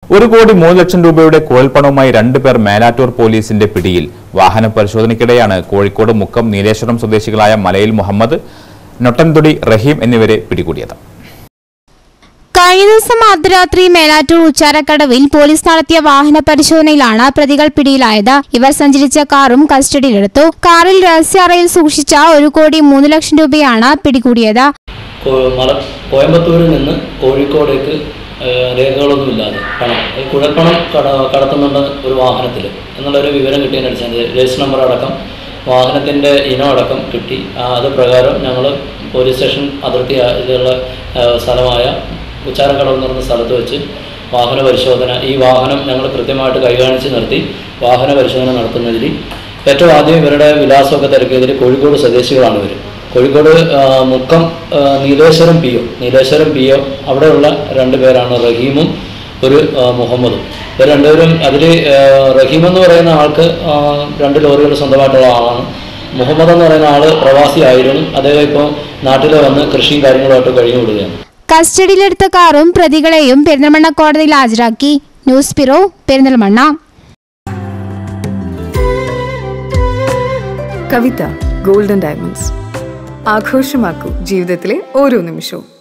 ഒരു കോടി മൂന്ന് ലക്ഷം രൂപയുടെ കുഴൽപ്പണവുമായി രണ്ടുപേർ മേലാറ്റൂർ പോലീസിന്റെ പിടിയിൽ വാഹന പരിശോധനയ്ക്കിടെയാണ് കോഴിക്കോട് മുക്കം നീലേശ്വരം സ്വദേശികളായ മലയിൽ മുഹമ്മദ് നൊട്ടൻതൊടി റഹീം എന്നിവരെ പിടികൂടിയത് കഴിഞ്ഞ ദിവസം അർദ്ധരാത്രി മേലാറ്റൂർ ഉച്ചാരക്കടവിൽ പോലീസ് നടത്തിയ വാഹന പരിശോധനയിലാണ് പ്രതികൾ പിടിയിലായത് ഇവർ സഞ്ചരിച്ച കാറും കസ്റ്റഡിയിലെടുത്തു കാറിൽ രഹസ്യാറയിൽ സൂക്ഷിച്ച ഒരു കോടി മൂന്ന് ലക്ഷം രൂപയാണ് പിടികൂടിയത് കോ- മല കോയമ്പത്തൂരിൽ നിന്ന് കോഴിക്കോടേക്ക് ഏഹ്, രേഖകളൊന്നുമില്ലാതെ പണം ഈ കുഴൽപ്പണം കട കടത്തുന്നുണ്ട് ഒരു വാഹനത്തിൽ എന്നുള്ളൊരു വിവരം കിട്ടിയതിന് അടിസ്ഥാനത്തിൽ രജിസ്റ്റർ നമ്പർ അടക്കം വാഹനത്തിൻ്റെ ഇനം അടക്കം കിട്ടി ആ, അത് പ്രകാരം ഞങ്ങൾ പോലീസ് സ്റ്റേഷൻ അതിർത്തി ഇതിലുള്ള ഏഹ്, സ്ഥലമായ ഉച്ചാരക്കടവ് എന്ന് പറഞ്ഞ സ്ഥലത്ത് വെച്ച് വാഹന പരിശോധന ഈ വാഹനം ഞങ്ങൾ കൃത്യമായിട്ട് കൈകാണിച്ച് നിർത്തി വാഹന പരിശോധന നടത്തുന്നതിൽ ഏറ്റവും ആദ്യം ഇവരുടെ വിലാസമൊക്കെ തിരക്കിയതിൽ കോഴിക്കോട് സ്വദേശികളാണ് ഇവർ കോഴിക്കോട് ആ, മുക്കം ആ, Neeleswaram P O Neeleswaram P O അവിടെയുള്ള രണ്ട് പേരാണ് റഹീമും ഒരു ആ, മുഹമ്മദും ഇവർ രണ്ടുപേരും അതിൽ റഹീം എന്ന് പറയുന്ന ആൾക്ക് ആ, രണ്ട് ലോറികൾ സ്വന്തമായിട്ടുള്ള ആളാണ് മുഹമ്മദ് എന്ന് പറയുന്ന ആൾ പ്രവാസിയായിരുന്നു അദ്ദേഹം ഇപ്പോൾ നാട്ടിൽ വന്ന് കൃഷിയും കാര്യങ്ങളുമായിട്ട് കഴിഞ്ഞു വിടുകയാണ് കസ്റ്റഡിയിലെടുത്ത കാറും പ്രതികളെയും പെരിന്തൽമണ്ണ കോടതിയിൽ ഹാജരാക്കി news bureau Perinthalmanna Kavitha golden diamonds ആഘോഷമാക്കൂ ജീവിതത്തിലെ ഓരോ നിമിഷവും